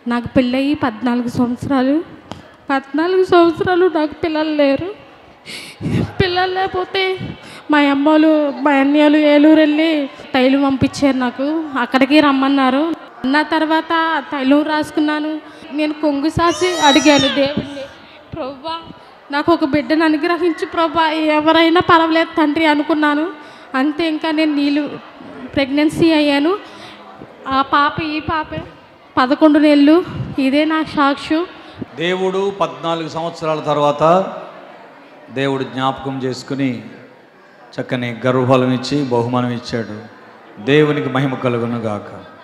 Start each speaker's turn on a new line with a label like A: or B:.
A: నాకు పెళ్ళయి పద్నాలుగు సంవత్సరాలు పద్నాలుగు సంవత్సరాలు నాకు పిల్లలు లేరు పిల్లలు లేకపోతే మా అమ్మోళ్ళు మా అన్నయ్యలు ఏలూరు వెళ్ళి తైలు పంపించారు నాకు అక్కడికి రమ్మన్నారు అన్న తర్వాత తైలం రాసుకున్నాను నేను కొంగు సాసి అడిగాను దేవుణ్ణి ప్రభా నాకు ఒక బిడ్డను అనుగ్రహించు ప్రభా ఎవరైనా పర్వాలేదు తండ్రి అనుకున్నాను అంతే ఇంకా నేను నీళ్ళు ప్రెగ్నెన్సీ అయ్యాను ఆ పాప ఈ పాపే పదకొండు నెలలు ఇదే నా సాక్ష్యం
B: దేవుడు పద్నాలుగు సంవత్సరాల తర్వాత దేవుడు జ్ఞాపకం చేసుకుని చక్కని గర్వఫలం ఇచ్చి బహుమానం ఇచ్చాడు దేవునికి మహిమ కలుగును గాక